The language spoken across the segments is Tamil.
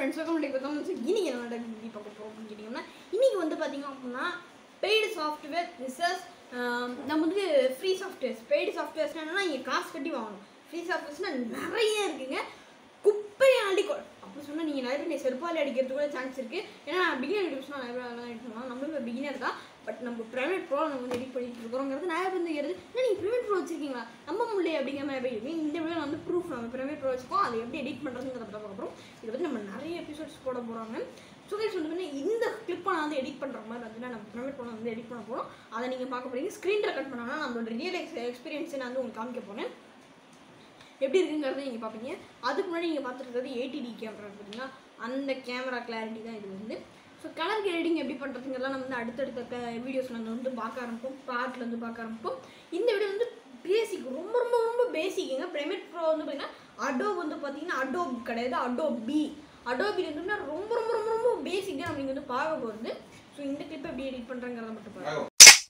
ஃப்ரெண்ட்ஸ் வெல்கம் டு வந்து இன்னைக்கு என்ன நடக்குது பார்க்க போகிறோம் அப்படின்னு கேட்டிங்கன்னா இன்னைக்கு வந்து பார்த்தீங்க அப்படின்னா பெய்டு சாஃப்ட்வேர் ரிசர்ச் நம்ம வந்து ஃப்ரீ சாஃப்ட்வேர்ஸ் பெய்டு சாஃப்ட்வேர்ஸ் என்னன்னா இங்கே காசு கட்டி வாங்கணும் ஃப்ரீ சாஃப்ட்வேர்ஸ்னால் நிறைய இருக்குங்க குப்பையை அடி கொ- அப்படி சொன்னால் நீங்கள் நிறைய பேர் செருப்பால் அடிக்கிறதுக்கு கூட சான்ஸ் இருக்குது ஏன்னா நான் பிகினர் யூடியூப்ஸ்லாம் நிறைய பேர் அதெல்லாம் எடிட் பண்ணலாம் நம்மளும் பிகினர் தான் பட் நம்ம ப்ரைவேட் ப்ரோ நம்ம வந்து எடிட் பண்ணிட்டு இருக்கிறோங்கிறது நிறைய பேர் வந்து ஏறுது என்ன நீங்கள் ப்ரைவேட் ப்ரோ வச்சிருக்கீங்களா நம்ம முடியல அப்படிங்கிற மாதிரி போய் இருக்கு இந்த வீடியோ வந்து ப்ரூஃப் நம்ம ப்ரைவேட் ப்ரோ வச்சுக்கோம் அதை எப்படி எடிட் பண்ணுறதுங்கிறத பற்றி பார்க்க போகிறோம் இதை பற்றி நம்ம நிறைய எபிசோட்ஸ் போட போகிறாங்க ஸோ கைஸ் வந்து பார்த்தீங்கன்னா இந்த கிளிப்பை நான் வந்து எடிட் பண்ணுற மாதிரி வந்து நம்ம ப்ரைவேட் ப்ரோ வந்து எடிட் பண்ண போகிறோம் அதை நீங்கள் பார்க்க போகிறீங்க ஸ்க்ரீன் ரெக்கார்ட் பண்ணாங்கன்னா நம்மளோட ரியல் எக்ஸ்பீரியன்ஸை நான் வந்து உங்களுக்கு காமிக்க போகிறேன் எப்படி இருக்குங்கிறத நீங்கள் பார்ப்பீங்க அதுக்கு முன்னாடி நீங்கள் பார்த்துருக்கிறது ஏடிடி கேமரா பார்த்தீங்கன்னா அந்த கேமரா கிளாரிட்டி தான் இது வந்து ஸோ கலர் கிரேடிங் எப்படி பண்ணுறதுங்கெல்லாம் நம்ம வந்து அடுத்தடுத்த வீடியோஸில் வந்து வந்து பார்க்க ஆரம்பிப்போம் பார்ட்டில் வந்து பார்க்க ஆரம்பிப்போம் இந்த வீடியோ வந்து பேசிக் ரொம்ப ரொம்ப ரொம்ப பேசிக்குங்க பிரைமேட் ப்ரோ வந்து பார்த்தீங்கன்னா அடோப் வந்து பார்த்தீங்கன்னா அடோப் கிடையாது அடோப் பி அடோபி வந்து ரொம்ப ரொம்ப ரொம்ப ரொம்ப பேசிக்காக நம்ம இங்கே வந்து பார்க்க போகிறது ஸோ இந்த கிளிப்பை எப்படி எடிட் பண்ணுறங்கிறத மட்டும் பாருங்க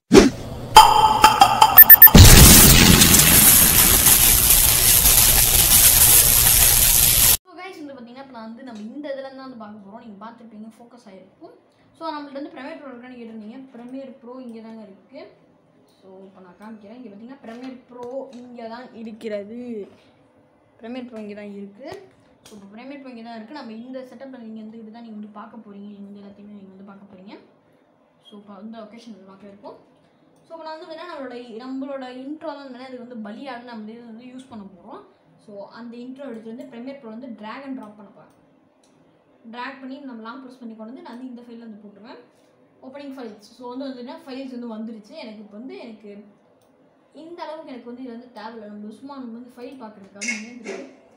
ஸோ கைஸ் வந்து பார்த்தீங்கன்னா இப்போ நான் வந்து நம்ம இந்த இதில் தான் வந்து பார்க்க போகிறோம் நீங்கள் பார்த்துருப்பீங்க ஃபோக்கஸ் ஆகிருக்கும் ஸோ நம்மள்ட்ட வந்து ப்ரீமியர் ப்ரோ இருக்கான்னு கேட்டிருந்தீங்க ப்ரீமியர் ப்ரோ இங்கே தாங்க இருக்குது ஸோ இப்போ நான் காமிக்கிறேன் இங்கே பார்த்தீங்கன்னா ப்ரீமியர் ப்ரோ இங்கே தான் இருக்கிறது ப்ரீமியர் ப்ரோ இங்கே தான் இருக்குது ஸோ இப்போ ப்ரீமியர் ப்ரோ இங்கே தான் இருக்குது நம்ம இந்த செட்டப்பில் நீங்கள் வந்து இதுதான் நீங்கள் வந்து பார்க்க போகிறீங்க இந்த எல்லாத்தையுமே நீங்கள் வந்து பார்க்க போகிறீங்க ஸோ இப்போ வந்து ஒகேஷன் பார்க்க இருக்கும் ஸோ இப்போ நான் வந்து வேணால் நம்மளோட நம்மளோட இன்ட்ரோ தான் வேணால் இது வந்து பலியாடு நம்ம இது வந்து யூஸ் பண்ண போகிறோம் ஸோ அந்த இன்ட்ரோ எடுத்து வந்து ப்ரெமியர் ப்ரோ வந்து ட்ராக் அண்ட் ட்ராப் பண்ண போகிறேன் ட்ராக் பண்ணி நம்ம லாங் ப்ரெஸ் பண்ணி கொண்டு வந்து நான் வந்து இந்த ஃபைலில் வந்து போட்டுருவேன் ஓப்பனிங் ஃபைல்ஸ் ஸோ வந்து வந்துன்னா ஃபைல்ஸ் வந்து வந்துருச்சு எனக்கு இப்போ வந்து எனக்கு இந்த அளவுக்கு எனக்கு வந்து இது வந்து தேவையில்லை நம்ம சும்மா நம்ம வந்து ஃபைல் பார்க்குறதுக்காக வந்து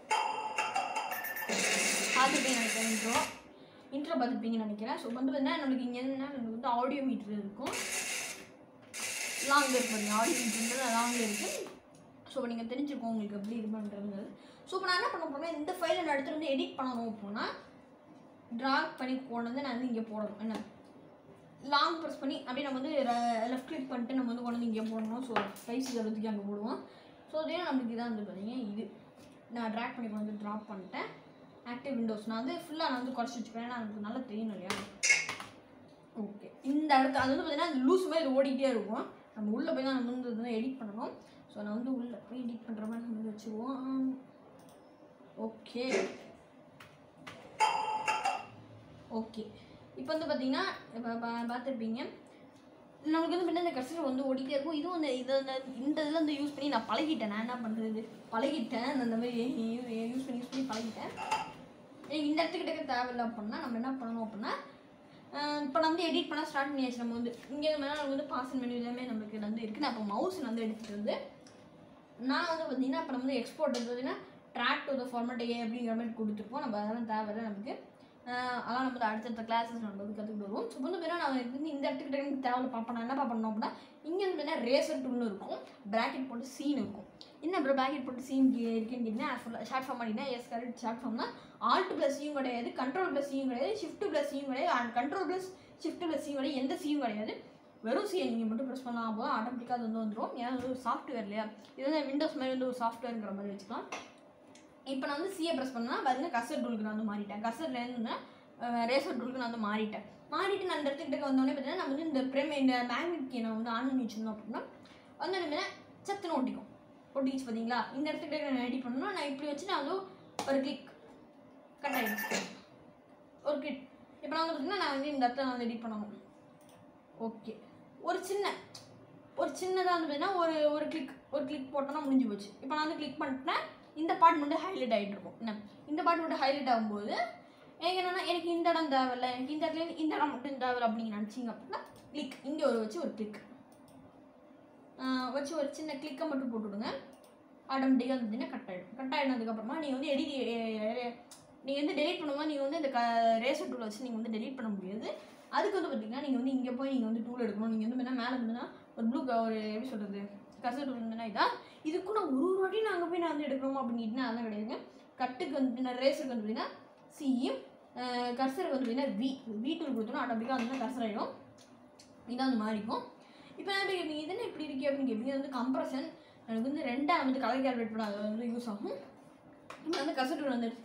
பார்த்துருப்பீங்க நினைக்கிறேன் இன்ட்ரோ இன்ட்ரோ பார்த்துருப்பீங்கன்னு நினைக்கிறேன் ஸோ வந்து பார்த்தீங்கன்னா நம்மளுக்கு இங்கே என்ன நம்மளுக்கு வந்து ஆடியோ மீட்டர் இருக்கும் லாங் இருக்கு பாருங்க ஆடியோ மீட்டர்ன்றது லாங்கில் இருக்குது ஸோ இப்போ நீங்கள் தெரிஞ்சுக்கோங்க உங்களுக்கு எப்படி இது பண்ணுறது ஸோ இப்போ நான் என்ன பண்ண போறேன்னா இந்த ஃபைலை நான் எடுத்துகிட்டு வந்து எடிட் பண்ணணும் அப்படின்னா ட்ராக் பண்ணி கொண்டு வந்து நான் வந்து இங்கே போடணும் என்ன லாங் ப்ரெஸ் பண்ணி அப்படியே நம்ம வந்து லெஃப்ட் கிளிக் பண்ணிட்டு நம்ம வந்து கொண்டு வந்து இங்கே போடணும் ஸோ ரைஸ் இடத்துக்கு அங்கே போடுவோம் ஸோ அதே நம்மளுக்கு இதான் வந்து பார்த்தீங்க இது நான் ட்ராக் பண்ணி கொண்டு வந்து ட்ராப் பண்ணிட்டேன் ஆக்டிவ் விண்டோஸ் நான் வந்து ஃபுல்லாக நான் வந்து குறைச்சி வச்சுக்கிறேன் ஏன்னா எனக்கு நல்லா தெரியணும் இல்லையா ஓகே இந்த இடத்துல அது வந்து பார்த்தீங்கன்னா லூஸ் மாதிரி இது ஓடிட்டே இருக்கும் நம்ம உள்ளே போய் தான் நம்ம வந்து இதெல்லாம் எடிட் பண்ணணும் ஸோ நான் வந்து உள்ளே போய் எடிட் பண்ணுற மாதிரி நம்ம வந்து வச்சுருவோம் ஓகே ஓகே இப்போ வந்து பார்த்தீங்கன்னா இப்போ பா- பார்த்துருப்பீங்க நமக்கு வந்து பின்ன இந்த கர்சர் வந்து ஓடிட்டே இருக்கும் இதுவும் இந்த இதை இந்த இதில் வந்து யூஸ் பண்ணி நான் பழகிட்டேன் நான் என்ன பண்ணுறது பழகிட்டேன் நான் இந்த மாதிரி யூஸ் பண்ணி யூஸ் பண்ணி பழகிட்டேன் எனக்கு இந்த இடத்துக்கிட்ட தேவையில்லை அப்படின்னா நம்ம என்ன பண்ணணும் அப்படின்னா இப்போ நான் வந்து எடிட் பண்ண ஸ்டார்ட் பண்ணியாச்சு நம்ம வந்து இங்கே மேலே நம்ம வந்து பாசன் மெனு எல்லாமே நம்மளுக்கு வந்து இருக்குது நான் இப்போ மவுஸ் வந்து எடுத்துகிட்டு வந்து நான் வந்து பார்த்தீங்கன்னா இப்போ நம்ம வந்து எக்ஸ்போர்ட் வந்து பார்த்தீங்கன்னா ட்ராக் டு த ஃபார்மேட் ஏ அப்படிங்கிற மாதிரி கொடுத்துருப்போம் நம்ம அதெல்லாம் தேவையில்லை நமக்கு ஆஹ் அதெல்லாம் நம்ம வந்து அடுத்தடுத்த கிளாஸஸ் நம்ம வந்து கற்றுக்கிட்டு வருவோம் ஸோ வந்து பார்த்தீங்கன்னா நான் வந்து இந்த இடத்துக்கிட்ட எனக்கு தேவையில்ல பார்ப்பேன் நான் என்ன பண்ணணும் அப்படின்னா இங்கே வந்து பார்த்தீங்கன்னா ரேசர் டூல்னு இருக்கும் ப்ராக்கெட் போட்டு சீன் இருக்கும் என்ன அப்புறம் ப்ராக்கெட் போட்டு சீன் இருக்குன்னு கேட்டிங்கன்னா ஷார்ட் ஃபார்ம் பண்ணிங்கன்னா எஸ் கரெக்ட் ஷார்ட் ஃபார்ம்னா ஆல்ட் ப்ளஸ் சியும் கிடையாது கண்ட்ரோல் ப்ளஸ் சியும் கிடையாது ஷிஃப்ட் ப்ளஸ் சியும் கிடையாது and control plus shift plus சியும் கிடையாது எந்த சியும் கிடையாது வெறும் சியை நீங்கள் மட்டும் ப்ரெஸ் பண்ணலாம் போதும் ஆட்டோமேட்டிக்காக அது வந்து வந்துடும் ஏன்னா அது ஒரு சாஃப்ட்வேர் இல்லையா இது வந்து விண்டோஸ் மாதிரி வந்து ஒரு சாஃப்ட்வேர்ங்கிற மாதிரி வச்சுக்கலாம் இப்போ நான் வந்து சிஏ ப்ரெஸ் பண்ணால் பாருங்க கசர் டூலுக்கு நான் வந்து மாறிட்டேன் கசர்லேருந்து ரேசர் டூலுக்கு நான் வந்து மாறிட்டேன் மாறிட்டு நான் இந்த இடத்துக்கிட்ட வந்தோடனே பார்த்தீங்கன்னா நம்ம வந்து இந்த பிரேம் இந்த மேக்னெட் கீ நான் வந்து ஆன் பண்ணி வச்சிருந்தோம் அப்படின்னா வந்து என்ன சத்துன்னு ஒட்டிக்கும் ஒட்டிச்சு பார்த்தீங்களா இந்த இடத்துக்கிட்ட நான் எடிட் பண்ணணும் நான் இப்படி வச்சு நான் வந்து ஒரு கிளிக் கட் ஆகிடுச்சு ஒரு கிளிக் இப்போ நான் வந்து பார்த்தீங்கன்னா நான் வந்து இந்த இடத்துல நான் வந்து எடிட் பண்ணணும் ஓகே ஒரு சின்ன ஒரு சின்னதாக வந்து பார்த்தீங்கன்னா ஒரு ஒரு கிளிக் ஒரு கிளிக் போட்டோன்னா முடிஞ்சு போச்சு இப்போ நான் வந்து கிளிக் பண்ணிட்டேன் இந்த பார்ட் மட்டும் ஹைலைட் ஆகிட்டு இருக்கும் என்ன இந்த பார்ட் மட்டும் ஹைலைட் ஆகும்போது எனக்கு என்னென்னா எனக்கு இந்த இடம் தேவையில்ல எனக்கு இந்த இடத்துல இந்த இடம் மட்டும் தேவையில்ல அப்படின்னு நினச்சிங்க அப்படின்னா கிளிக் இங்கே ஒரு வச்சு ஒரு கிளிக் வச்சு ஒரு சின்ன கிளிக்கை மட்டும் போட்டுவிடுங்க ஆட்டோமேட்டிக்காக இருந்துச்சுன்னா கட் ஆகிடும் கட் ஆகினதுக்கப்புறமா நீங்கள் வந்து எடிட் நீங்கள் வந்து டெலீட் பண்ணும்போது நீங்கள் வந்து இந்த க ரேசர் டூலை வச்சு நீங்கள் வந்து டெலீட் பண்ண முடியாது அதுக்கு வந்து பார்த்தீங்கன்னா நீங்கள் வந்து இங்கே போய் நீங்கள் வந்து டூல் எடுக்கணும் நீங்கள் வந்து வேணா மேலே இருந்ததுன்னா ஒரு ப்ளூ ஒரு எப்படி சொல்கிறது கசர் டூல் இருந்ததுன்னா இதான் இதுக்கும் நான் ஒரு ஒரு வாட்டி நான் அங்கே போய் நான் வந்து எடுக்கணுமா அப்படின்னா அதெல்லாம் கிடையாதுங்க கட்டுக்கு வந்து நான் ரேசருக்கு வந்து பார்த்தீங்கன்னா சியும் கர்சருக்கு வந்து பார்த்தீங்கன்னா வி வி டூல் கொடுத்தோன்னா ஆட்டோமேட்டிக்காக வந்து கர்சர் ஆகிடும் இதான் வந்து மாறிக்கும் இப்போ நான் போய் கேட்பீங்க இது என்ன இப்படி இருக்கே அப்படின்னு கேட்பீங்க இது வந்து கம்ப்ரஷன் எனக்கு வந்து ரெண்டாக வந்து கலர் கேல்குலேட் பண்ண அது வந்து யூஸ் ஆகும் இப்போ வந்து கசர் டூல் வந்து எடுத்துட்டேன்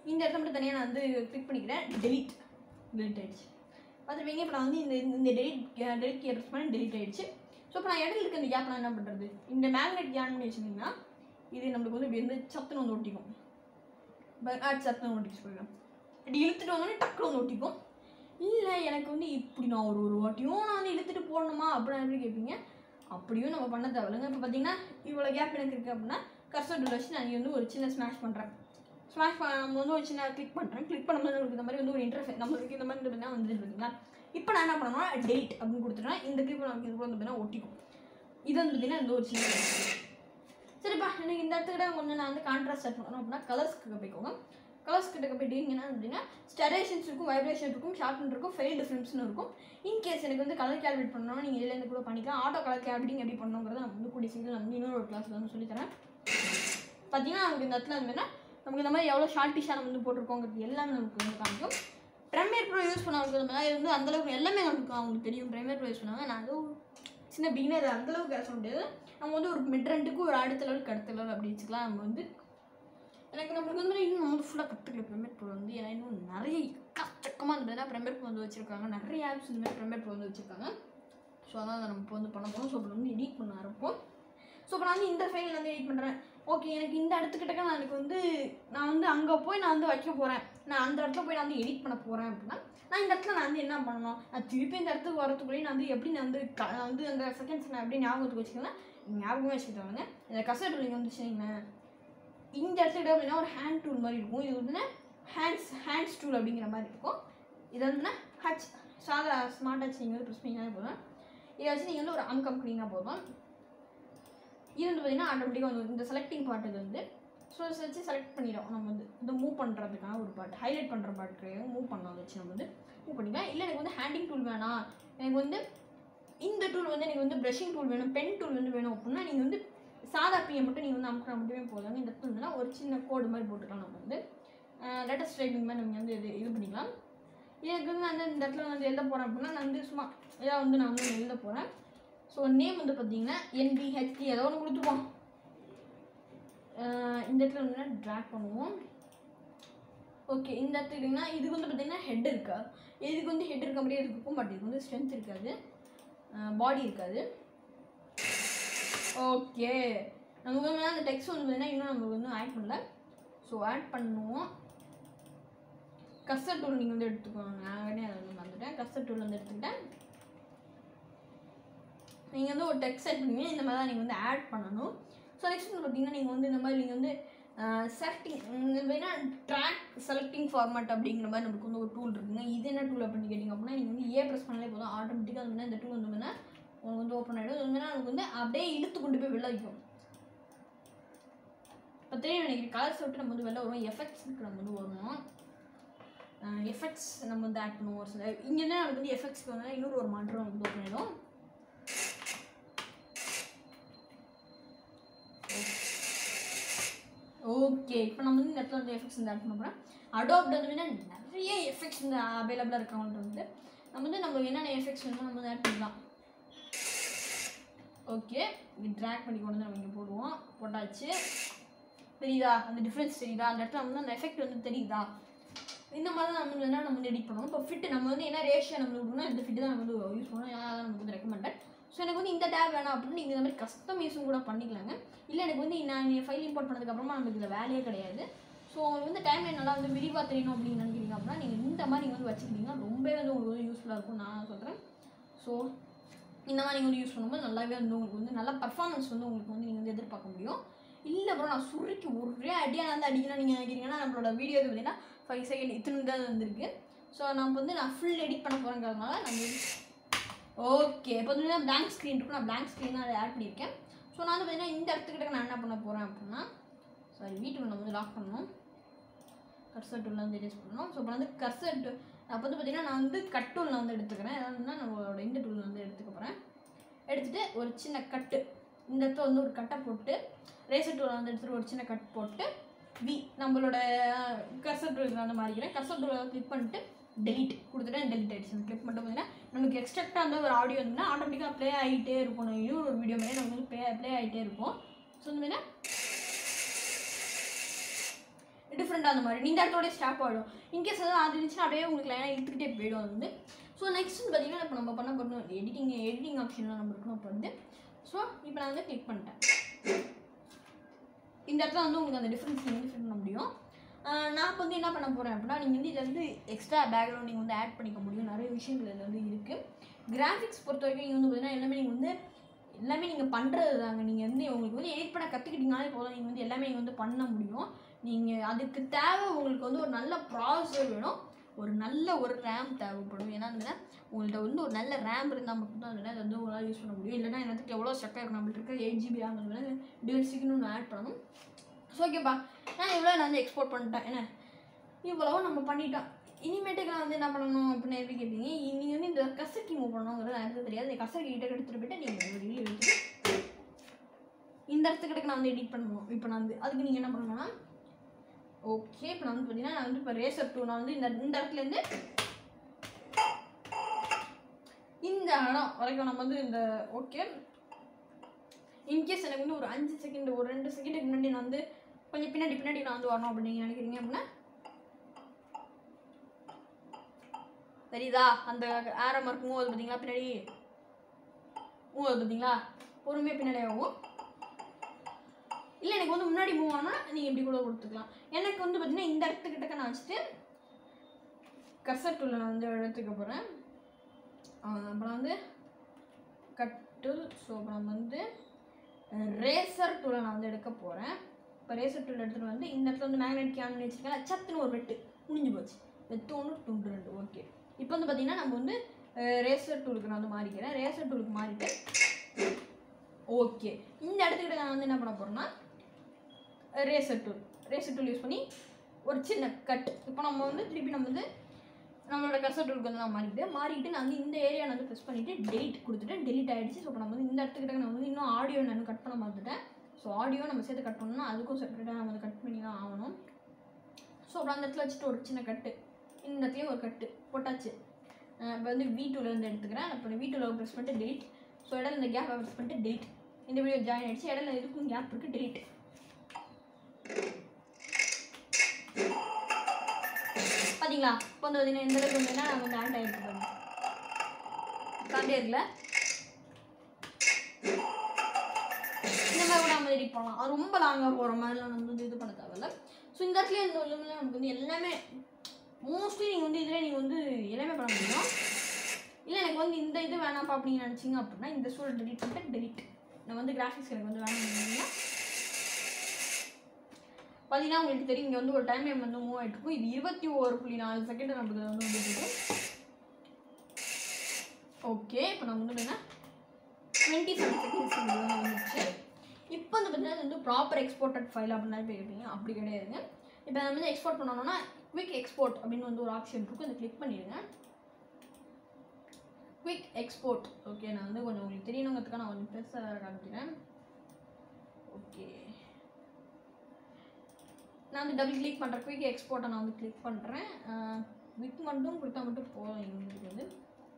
இந்த இடத்த மட்டும் தனியாக நான் வந்து கிளிக் பண்ணிக்கிறேன் டெலிட் டெலிட் ஆயிடுச்சு பார்த்துருப்பீங்க இப்போ நான் வந்து இந்த இந்த டெலிட் டெலிட் கே ப்ரெஸ் பண்ணி டெலிட் ஆயிடுச்சு ஸோ இப்போ நான் இடையில இருக்க இந்த கேப் நான் என்ன பண்ணுறது இந்த மேக்னெட் ஆன் பண்ணி வச்சிருந்தீங்கன்னா இது நம்மளுக்கு வந்து இப்படி வந்து சத்துன்னு வந்து ஒட்டிக்கும் ஆட் சத்துன்னு ஒட்டிக்க சொல்லிடும் இப்படி இழுத்துட்டு வந்தோடனே டக்குனு வந்து ஒட்டிக்கும் இல்லை எனக்கு வந்து இப்படி நான் ஒரு ஒரு வாட்டியும் நான் வந்து இழுத்துட்டு போடணுமா அப்படின்னு எப்படி கேட்பீங்க அப்படியும் நம்ம பண்ண தேவையில்லைங்க இப்போ பார்த்தீங்கன்னா இவ்வளோ கேப் எனக்கு இருக்குது அப்படின்னா கர்சர் டூல் வச்சு நான் இங்க வந்து ஒரு சின்ன ஸ்மாஷ் பண்ணுறேன் ஸ்மாஷ் நம்ம வந்து ஒரு சின்ன கிளிக் பண்ணுறேன் கிளிக் பண்ணும்போது நம்மளுக்கு இந்த மாதிரி வந்து ஒரு இன்டர்ஃபே நம்மளுக்கு இந்த மாதிரி வந்து வந்துட்டு இருக்குங்களா இப்போ நான் என்ன பண்ணணும்னா டேட் அப்படின்னு கொடுத்துட்டேன் இந்த கிளிப் நமக்கு இது கூட வந்து பார்த்தீங்கன்னா ஒட்டிக்கும் இது வந்து பார்த்தீங்கன்னா இந்த ஒரு சின்ன சரிப்பா எனக்கு இந்த இடத்துக்கிட்ட கொஞ்சம் நான் வந்து கான்ட்ராஸ்ட் செட் பண்ணணும் அப்படின்னா கலர்ஸ்க்கு போய்க்கோங்க கலர்ஸ் கிட்ட போயிட்டீங்கன்னா அப்படின்னா ஸ்டரேஷன்ஸ் இருக்கும் வைப்ரேஷன் இருக்கும் ஷார்ட்டன் இருக்கும் ஃபெயில் டிஃப்ரென்ஸ்னு இருக்கும் இன்கேஸ் எனக்கு வந்து கலர் கேல்குலேட் பண்ணணும் நீங்கள் இதுலேருந்து கூட பண்ணிக்கலாம் ஆட்டோ கலர் கேல்குலேட்டிங் எப்படி பண்ணணுங்கிறத நான் வந்து கூடிய சீக்கிரம் வந்து இன்னொரு ஒரு கிளாஸில் வந்து சொல்லித்தரேன் பார்த்தீங்கன்னா நமக்கு இந்த இடத்துல வந்து என்ன நமக்கு இந்த மாதிரி எவ்வளோ ஷார்ட்டிஷாக நம்ம வந்து போட்டிருக்கோங்கிறது எல்லாமே நமக்கு வந்து காமிக்கும் ப்ரீமியர் ப்ரோ யூஸ் பண்ணவங்களுக்கு இந்த மாதிரி வந்து அந்தளவுக்கு எல்லாமே நமக்கு அவங்களுக்கு தெரியும் ப்ரீமியர் ப்ரோ யூஸ் பண்ணாங்க நான் அது ஒரு சின்ன பிகினர் அந்தளவுக்கு பேச முடியாது நம்ம வந்து ஒரு மிட் ரெண்டுக்கு ஒரு அடுத்த லெவலுக்கு அடுத்த லெவல் அப்படி வச்சுக்கலாம் நம்ம வந்து எனக்கு நம்மளுக்கு வந்து இன்னும் நம்ம வந்து ஃபுல்லாக கற்றுக்கல ப்ரீமியர் ப்ரோ வந்து ஏன்னா இன்னும் நிறைய எக்கச்சக்கமாக இருந்ததுன்னா ப்ரீமியர் ப்ரோ வந்து வச்சுருக்காங்க நிறைய ஆப்ஸ் இந்த மாதிரி ப்ரீமியர் ப்ரோ வந்து வச்சுருக்காங்க ஸோ அதான் நம்ம இப்போ வந்து பண்ண போகிறோம் ஸோ இப்போ வந்து எடிட் பண்ண ஆரம்பிப்போம் ஸோ இப்போ நான் வந்து இந்த ஃபைல் வந்து எடிட் பண்ணுறேன் ஓகே எனக்கு இந்த இடத்துக்கிட்டக்க நான் எனக்கு வந்து நான் வந்து அங்கே போய் நான் வந்து வைக்க போகிறேன் நான் அந்த இடத்துல போய் நான் வந்து எடிட் பண்ண போகிறேன் அப்படின்னா நான் இந்த இடத்துல நான் வந்து என்ன பண்ணணும் நான் திருப்பி இந்த இடத்துக்கு வரதுக்குள்ளேயே நான் வந்து எப்படி நான் வந்து க- நான் வந்து அந்த செகண்ட்ஸ் நான் எப்படி ஞாபகத்துக்கு வச்சுக்கலாம் ஞாபகமே வச்சுக்கிட்டாங்க இந்த கசட் நீங்கள் வந்து வச்சுங்களேன் இந்த இடத்துல அப்படின்னா ஒரு ஹேண்ட் டூல் மாதிரி இருக்கும் இது வந்து ஹேண்ட்ஸ் ஹேண்ட்ஸ் டூல் அப்படிங்கிற மாதிரி இருக்கும் இது வந்து ஹச் சாதா ஸ்மார்ட் ஹச் நீங்கள் வந்து ப்ரெஸ் பண்ணிங்கன்னா போதும் இதை வச்சு நீங்கள் வந்து ஒரு அம் கம்பெனிங்கன்னா போதும் இது வந்து பார்த்தீங்கன்னா ஆட்டோமேட்டிக்காக வந்து இந்த செலக்டிங் பார்ட் இது வந்து ஸோ இதை வச்சு செலக்ட் பண்ணிடும் நம்ம வந்து இந்த மூவ் பண்ணுறதுக்கான ஒரு பார்ட் ஹைலைட் பண்ணுற பார்ட் கிடையாது மூவ் பண்ண வச்சு நம்ம வந்து மூவ் பண்ணிக்கலாம் இல்லை எனக்கு வந்து ஹேண்டிங் டூல் வேணாம் எனக்கு வந்து இந்த டூல் வந்து எனக்கு வந்து ப்ரஷிங் டூல் வேணும் பென் டூல் வந்து வேணும் அப்படின்னா நீங்கள் வந்து சாதா பியை மட்டும் நீங்கள் வந்து அமுக்கிற மட்டுமே போதும் இந்த இடத்துல வந்துன்னா ஒரு சின்ன கோடு மாதிரி போட்டுக்கலாம் நம்ம வந்து லேட்டஸ்ட் டைப்பிங் மாதிரி நீங்கள் வந்து இது இது பண்ணிக்கலாம் எனக்கு வந்து நான் வந்து இந்த இடத்துல வந்து எழுத போகிறேன் அப்படின்னா நான் வந்து சும்மா ஏதாவது வந்து நான் வந்து எழுத போகிறேன் ஸோ நேம் வந்து பார்த்தீங்கன்னா என்பிஹெச்டி ஏதோ ஒன்று கொடுத்துப்போம் அஹ் இந்த இடத்துல வந்து ட்ராக் பண்ணுவோம் ஓகே இந்த இடத்துலனா இதுக்கு வந்து பார்த்தீங்கன்னா ஹெட் இருக்கா இதுக்கு வந்து ஹெட் இருக்க மாதிரியே இருக்கும் பட் இதுக்கு வந்து ஸ்ட்ரென்த் இருக்காது பாடி இருக்காது ஓகே நமக்கு வந்து அந்த டெக்ஸ்ட் வந்து பார்த்தீங்கன்னா இன்னும் நம்ம வந்து ஆட் பண்ணல ஸோ ஆட் பண்ணுவோம் கஸ்டர் டூல் நீங்கள் வந்து எடுத்துக்கோங்க நான் உடனே அதை வந்து மறந்துட்டேன் கஸ்டர் டூல் வந்து எடுத்துக்கிட்டேன் நீங்கள் வந்து ஒரு டெக்ஸ்ட் செட் பண்ணி இந்த மாதிரி தான் நீங்கள் வந்து ஆட் பண்ணணும் ஸோ நெக்ஸ்ட் வந்து பார்த்தீங்கன்னா நீங்கள் வந்து இந்த மாதிரி நீங்கள் வந்து செலக்டிங் வேணா ட்ராக் செலக்டிங் ஃபார்மேட் அப்படிங்கிற மாதிரி நமக்கு வந்து ஒரு டூல் இருக்குங்க இது என்ன டூல் அப்படின்னு கேட்டிங்க அப்படின்னா நீங்கள் வந்து ஏ ப்ரெஸ் பண்ணாலே போதும் ஆட்டோமேட்டிக்காக வந்து இந்த டூல் வந்து பார்த்தீங்கன்னா உங்களுக்கு வந்து ஓப்பன் ஆகிடும் இது வந்து நமக்கு வந்து அப்படியே இழுத்து கொண்டு போய் வெளில வைக்கும் இப்போ தெரியும் நினைக்கிறேன் கலர்ஸ் விட்டு நம்ம வந்து வெளில வருவோம் எஃபெக்ட்ஸ்க்கு நம்ம வந்து வருவோம் எஃபெக்ட்ஸ் நம்ம வந்து ஆட் பண்ணுவோம் ஒரு சில இங்கே தான் நமக்கு வந்து எஃபெக்ட்ஸ்க்கு வந்து இன்னொரு ஒரு மாற்றம் வந்து ஓப்பன் ஆகிடும் ஓகே இப்போ நம்ம வந்து இந்த இடத்துல வந்து எஃபெக்ட்ஸ் வந்து ஆட் பண்ண போகிறோம் அடோப்ட் வந்து பார்த்தீங்கன்னா நிறைய எஃபெக்ட்ஸ் வந்து அவைலபிளாக இருக்கவங்கள்ட்ட வந்து நம்ம வந்து நம்ம என்னென்ன எஃபெக்ட்ஸ் வேணுமோ நம்ம வந்து ஆட் பண்ணலாம் ஓகே இது ட்ராக் பண்ணி கொண்டு வந்து நம்ம இங்கே போடுவோம் போட்டாச்சு தெரியுதா அந்த டிஃப்ரென்ஸ் தெரியுதா அந்த இடத்துல வந்து அந்த எஃபெக்ட் வந்து தெரியுதா இந்த மாதிரி தான் நம்ம வந்து என்ன நம்ம வந்து எடிட் பண்ணுவோம் இப்போ ஃபிட் நம்ம வந்து என்ன ரேஷியோ நம்ம விடணும் இந்த ஃபிட் தான் நம்ம வந்து யூஸ் பண்ணுவோம் ஏன்னா அதான் நமக்கு வந்து ரெக்கமெண்டட் ஸோ எனக்கு வந்து இந்த டேப் வேணாம் அப்படின்னு நீங்கள் இந்த மாதிரி கஸ்டமைஸும் கூட பண்ணிக்கலாங்க இல்லை எனக்கு வந்து நான் ஃபைல் இம்போர்ட் பண்ணதுக்கப்புறமா நமக்கு இதில் வேலையே கிடையாது ஸோ உங்களுக்கு வந்து டைம் நல்லா வந்து விரிவாக தெரியணும் அப்படின்னு நினைக்கிறீங்க அப்படின்னா நீங்கள் இந்த மாதிரி நீங்கள் வந்து வச்சுக்கிட்டீங்கன்னா ரொம்பவே வந்து உங்களுக்கு வந்து யூஸ்ஃபுல்லாக இருக்கும் நான் சொல்கிறேன் ஸோ இந்த மாதிரி நீங்கள் வந்து யூஸ் பண்ணும்போது நல்லாவே வந்து உங்களுக்கு வந்து நல்ல பர்ஃபார்மன்ஸ் வந்து உங்களுக்கு வந்து நீங்கள் வந்து எதிர்பார்க்க முடியும் இல்லை அப்புறம் நான் சுருக்கி ஒரே அடியாக வந்து அடிக்கணும் நீங்கள் நினைக்கிறீங்கன்னா நம்மளோட வீடியோ பார்த்தீங்கன்னா ஃபைவ் செகண்ட் இத்தனை தான் வந்திருக்கு ஸோ நம்ம வந்து நான் ஃபுல் எடிட் பண்ண போகிறேங்கிறதுனால நம்ம ஓகே இப்போ வந்து பிளாங்க் ஸ்க்ரீன் இருக்கும் நான் பிளாங்க் ஸ்க்ரீன் தான் அதை ஆட் பண்ணியிருக்கேன் ஸோ நான் வந்து பார்த்தீங்கன்னா இந்த இடத்துக்கிட்ட நான் என்ன பண்ண போகிறேன் அப்படின்னா சாரி வீட்டுக்கு நம்ம வந்து லாக் பண்ணணும் கர்சர் டூலில் வந்து எரேஸ் பண்ணணும் ஸோ இப்போ வந்து கர்சர் டூ அப்போ வந்து பார்த்தீங்கன்னா நான் வந்து கட் டூல் நான் வந்து எடுத்துக்கிறேன் அதாவதுன்னா நம்மளோட இந்த டூல் வந்து எடுத்துக்க போகிறேன் எடுத்துகிட்டு ஒரு சின்ன கட்டு இந்த இடத்துல வந்து ஒரு கட்டை போட்டு ரேசர் டூலை வந்து எடுத்துகிட்டு ஒரு சின்ன கட் போட்டு வி நம்மளோட கர்சர் டூல் வந்து மாறிக்கிறேன் கர்சர் டூலை கிளிக் பண்ணிட்டு டெலிட் கொடுத்துட்டு டெலிட் ஆயிடுச்சு கிளிக் மட்டும் பார்த்தீங்கன்னா நமக்கு எக்ஸ்ட்ரக்டாக வந்து ஒரு ஆடியோ வந்துன்னா ஆட்டோமேட்டிக்காக ப்ளே ஆகிட்டே இருக்கும் நம்ம இன்னொரு ஒரு வீடியோ மாதிரி நமக்கு வந்து ப்ளே ப்ளே ஆகிட்டே இருக்கும் ஸோ இந்த மாதிரி டிஃப்ரெண்ட்டாக அந்த மாதிரி இந்த இடத்தோடய ஸ்டாப் ஆகிடும் இன்கேஸ் வந்து அது இருந்துச்சுன்னா அப்படியே உங்களுக்கு லைனாக இழுத்துக்கிட்டே போயிடும் அது வந்து ஸோ நெக்ஸ்ட் பார்த்தீங்கன்னா இப்போ நம்ம பண்ண போகிறோம் எடிட்டிங் எடிட்டிங் ஆப்ஷன்லாம் நம்ம இருக்கணும் அப்போ வந்து ஸோ இப்போ நான் வந்து கிளிக் பண்ணிட்டேன் இந்த இடத்துல வந்து உங்களுக்கு அந்த டிஃப்ரென்ஸ் நீங்கள் வந்து ஃபில் பண்ண முடியும் ஆஹ் நான் இப்போ வந்து என்ன பண்ண போகிறேன் அப்படின்னா நீங்கள் வந்து இதில் வந்து எக்ஸ்ட்ரா பேக்ரவுண்ட் நீங்கள் வந்து ஆட் பண்ணிக்க முடியும் நிறைய விஷயங்கள் இதில் வந்து இருக்குது கிராஃபிக்ஸ் பொறுத்த வரைக்கும் நீங்கள் வந்து பார்த்தீங்கன்னா எல்லாமே நீங்கள் வந்து எல்லாமே நீங்கள் பண்ணுறது தாங்க நீங்கள் வந்து உங்களுக்கு வந்து எடிட் பண்ண கற்றுக்கிட்டீங்கனாலே போதும் நீங்கள் வந்து எல்லாமே நீங்கள் வந்து பண்ண முடியும் நீங்கள் அதுக்கு தேவை உங்களுக்கு வந்து ஒரு நல்ல ப்ராசஸர் வேணும் ஒரு நல்ல ஒரு ரேம் தேவைப்படும் ஏன்னா வந்து உங்கள்கிட்ட வந்து ஒரு நல்ல ரேம் இருந்தால் மட்டும்தான் அதில் அது வந்து உங்களால் யூஸ் பண்ண முடியும் இல்லைன்னா எனக்கு எவ்வளோ ஸ்டக்காக இருக்கும் நம்மள்ட்ட இருக்க எயிட் ஜிபி ரேம் வந்து டிஎல்சிக்குன்னு ஒன்று ஆட் பண்ணணும் ஸோ ஓகேப்பா நான் இவ்வளோ நான் வந்து எக்ஸ்போர்ட் பண்ணிட்டேன் என்ன இவ்வளவும் நம்ம பண்ணிட்டோம் இனிமேட்டுக்கு நான் வந்து என்ன பண்ணணும் அப்படின்னு எப்படி கேட்பீங்க நீங்கள் வந்து இந்த கசக்கி மூவ் பண்ணணுங்கிறது எனக்கு தெரியாது இந்த கசக்கி கிட்ட எடுத்துகிட்டு போயிட்டு நீங்கள் ஒரு வெளியே எடுத்துட்டு இந்த இடத்துக்கிட்ட நான் வந்து எடிட் பண்ணணும் இப்போ நான் வந்து அதுக்கு நீங்கள் என்ன பண்ணணும்னா ஓகே இப்போ நான் வந்து பார்த்தீங்கன்னா நான் வந்து இப்போ ரேசர் டூ நான் வந்து இந்த இந்த இடத்துலேருந்து இந்த இடம் வரைக்கும் நம்ம வந்து இந்த ஓகே இன்கேஸ் எனக்கு வந்து ஒரு அஞ்சு செகண்ட் ஒரு ரெண்டு செகண்டுக்கு முன்னாடி நான் வந்து கொஞ்சம் பின்னாடி பின்னாடி நான் வந்து வரணும் அப்படின்னு நீங்கள் நினைக்கிறீங்க அப்படின்னா தெரியுதா அந்த ஆரோ மார்க் மூவ் ஆகுது பார்த்தீங்களா பின்னாடி மூவ் ஆகுது பார்த்தீங்களா பொறுமையாக பின்னாடி ஆகும் இல்லை எனக்கு வந்து முன்னாடி மூவ் ஆனால் நீங்கள் இப்படி கூட கொடுத்துக்கலாம் எனக்கு வந்து பார்த்தீங்கன்னா இந்த இடத்துக்கிட்டக்க நான் வச்சுட்டு கர்சர் டூலில் நான் வந்து எடுத்துக்க போகிறேன் அப்புறம் வந்து கட்டுல் ஸோ இப்போ நம்ம வந்து ரேசர் டூலை நான் வந்து எடுக்க போகிறேன் இப்போ ரேசர் டூல் எடுத்துகிட்டு வந்து இந்த இடத்துல வந்து மேக்னெட் கேம்னு வச்சுருக்கேன் சத்துன்னு ஒரு வெட்டு முடிஞ்சு போச்சு வெத்து ஒன்று துண்டு ரெண்டு ஓகே இப்போ வந்து பார்த்தீங்கன்னா நம்ம வந்து ரேசர் டூலுக்கு நான் வந்து மாறிக்கிறேன் ரேசர் டூலுக்கு மாறிட்டு ஓகே இந்த இடத்துக்கிட்ட நான் வந்து என்ன பண்ண போகிறேன்னா eraser tool eraser tool use பண்ணி ஒரு சின்ன கட் இப்போ நம்ம வந்து திருப்பி நம்ம வந்து நம்மளோட கர்சர் டூலுக்கு வந்து நான் மாறிக்கிட்டு மாறிக்கிட்டு நான் வந்து இந்த ஏரியா நான் வந்து ப்ரெஸ் பண்ணிவிட்டு டெலிட் கொடுத்துட்டு டெலிட் ஆகிடுச்சு ஸோ இப்போ நம்ம வந்து இந்த இடத்துக்கிட்ட நான் வந்து இன்னும் ஆடியோ நான் கட் பண்ண மாட்டுட்டேன் ஸோ ஆடியோ நம்ம சேர்த்து கட் பண்ணணும்னா அதுக்கும் செப்பரேட்டாக நம்ம வந்து கட் பண்ணி தான் ஆகணும் ஸோ அப்புறம் அந்த இடத்துல வச்சுட்டு ஒரு சின்ன கட்டு இந்த இடத்துலையும் ஒரு கட்டு போட்டாச்சு இப்போ வந்து வி டூலேருந்து எடுத்துக்கிறேன் இப்போ வி டூவில் ப்ரெஸ் பண்ணிட்டு டெலிட் ஸோ இடையில இந்த கேப்பை ப்ரெஸ் பண்ணிட்டு டெலிட் இந்த வீடியோ ஜாயின் ஆகிடுச்சு இடையில இதுக்கும் கேப் இருக்குது டெலிட் பார்த்தீங்களா இப்போ வந்து பார்த்தீங்கன்னா எந்த அளவுக்கு வந்து நான் வந்து ஆட் ஆகிருக்கு பாருங்க காண்டே இருக்குல்ல இந்த மாதிரி கூட நம்ம எடிட் பண்ணலாம் அது ரொம்ப லாங்காக போகிற மாதிரிலாம் நம்ம வந்து இது பண்ண தேவையில்ல ஸோ இந்த இடத்துல இந்த உள்ள நமக்கு வந்து எல்லாமே மோஸ்ட்லி நீங்கள் வந்து இதில் நீங்கள் வந்து எல்லாமே பண்ண முடியும் இல்லை எனக்கு வந்து இந்த இது வேணாம்ப்பா அப்படின்னு நினச்சிங்க அப்படின்னா இந்த சூழல் டெலிட் பண்ணிட்டு டெலிட் நான் வந்து கிராஃபிக்ஸ் எனக்கு வந்து வேணும் அப்படின்னா பார்த்தீங்கன்னா உங்களுக்கு தெரியும் இங்கே வந்து ஒரு டைம் லைன் வந்து மூவ் ஆகிட்டு இருக்கும் இது இருபத்தி ஒரு புள்ளி நாலு செகண்ட் நமக்கு வந்து வந்துட்டு இருக்கு ஓகே இப்போ நம்ம வந்து என்ன டுவெண்ட்டி செவன் செகண்ட்ஸ் வந்துச்சு இப்போ வந்து பார்த்தீங்கன்னா இது வந்து ப்ராப்பர் எக்ஸ்போர்ட்டட் ஃபைல் அப்படின்னு போய் கேட்பீங்க அப்படி கிடையாதுங்க இப்போ நம்ம வந்து எக்ஸ்போர்ட் பண்ணணும்னா குவிக் எக்ஸ்போர்ட் அப்படின்னு வந்து ஒரு ஆப்ஷன் இருக்கும் அதை கிளிக் பண்ணிடுங்க குவிக் எக்ஸ்போர்ட் ஓகே நான் வந்து கொஞ்சம் உங்களுக்கு தெரியணுங்கிறதுக்காக நான் கொஞ்சம் பெருசாக காமிக்கிறேன் ஓகே நான் வந்து டபுள் கிளிக் பண்ணுறேன் குயிக் எக்ஸ்போர்ட்டை நான் வந்து கிளிக் பண்ணுறேன் குவிக் மட்டும் கொடுத்தா மட்டும் போதும் எங்களுக்கு வந்து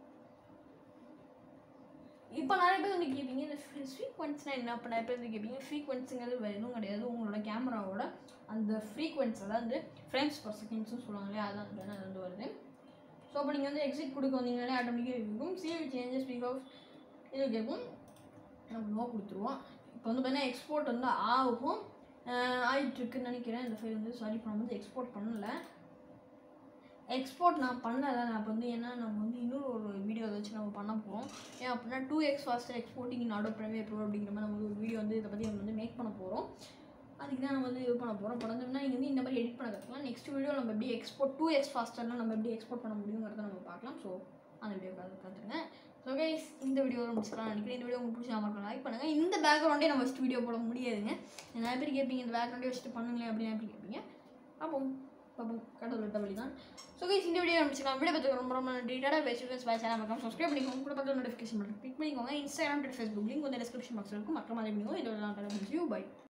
இப்போ நிறைய பேர் வந்து கேட்பீங்க இந்த ஃப்ரீக்வன்ஸ்னால் என்ன இப்போ நிறைய பேர் வந்து கேட்பீங்க ஃப்ரீக்வன்ஸுங்கிறது வேறு எதுவும் கிடையாது உங்களோட கேமராவோட அந்த ஃப்ரீக்வன்ஸ் அதாவது ஃப்ரேம்ஸ் பர் செகண்ட்ஸ்னு சொல்லுவாங்க இல்லையா அதான் வந்து அது வந்து வருது ஸோ அப்போ நீங்கள் வந்து எக்ஸிட் கொடுக்க வந்தீங்கனாலே ஆட்டோமேட்டிக்காக இருக்கும் சேவ் சேஞ்சஸ் ஸ்பீக் ஆஃப் இது கேட்கும் நம்ம நோ கொடுத்துருவோம் இப்போ வந்து பார்த்தீங்கன்னா எக்ஸ்போர்ட் வந்து ஆகும் ஆகிட்டுருக்குன்னு நினைக்கிறேன் இந்த ஃபைல் வந்து சாரி இப்போ நம்ம வந்து எக்ஸ்போர்ட் பண்ணலை எக்ஸ்போர்ட் நான் பண்ணலை நான் இப்போ வந்து ஏன்னா நம்ம வந்து இன்னொரு ஒரு வீடியோ வச்சு நம்ம பண்ண போகிறோம் ஏன் அப்படின்னா two x faster exporting in Adobe Premiere Pro அப்படிங்கிற மாதிரி நம்ம ஒரு வீடியோ வந்து இதை பற்றி நம்ம வந்து மேக் பண்ண போகிறோம் அதுக்கு தான் நம்ம வந்து இது பண்ண போகிறோம் பிறந்தோம்னா நீங்கள் வந்து இந்த மாதிரி எடிட் பண்ண கற்றுக்கலாம் நெக்ஸ்ட் வீடியோ நம்ம எப்படி எக்ஸ்போர்ட் டூ எக்ஸ் ஃபாஸ்டர்லாம் நம்ம எப்படி எக்ஸ்போர்ட் பண்ண முடியுங்கிறத நம்ம பார்க்கலாம் ஸோ அந்த வீடியோ பார்த்துருங்க ஸோ கைஸ் இந்த வீடியோ முடிச்சுக்கலாம் நினைக்கிறேன் இந்த வீடியோ உங்களுக்கு பிடிச்சா மட்டும் லைக் பண்ணுங்கள் இந்த பேக்ரவுண்டே நம்ம ஃபஸ்ட் வீடியோ போட முடியாதுங்க நிறைய பேர் கேட்பீங்க இந்த பேக்ரவுண்டே வச்சுட்டு பண்ணுங்களேன் அப்படின்னு எப்படி கேட்பீங்க பார்ப்போம் பார்ப்போம் கடவுள் விட்ட வழி தான் ஸோ கைஸ் இந்த வீடியோ முடிச்சுக்கலாம் வீடியோ பற்றி ரொம்ப ரொம்ப நன்றி டாடா பேசி பேஸ் பாய் சேனல் மறக்காம சப்ஸ்கிரைப் பண்ணிக்கோங்க கூட பக்கத்தில் நோட்டிஃபிகேஷன் பண்ணி கிளிக் பண்ணிக்கோங்க இன்ஸ்டாகிராம் ஃபேஸ்புக் லிங்க் வந்து டிஸ்கிரிப்ஷன் பாக்ஸில் இருக்கும் மற்ற மாதிரி பண்ணிக்கோங்க இதோட நான் பை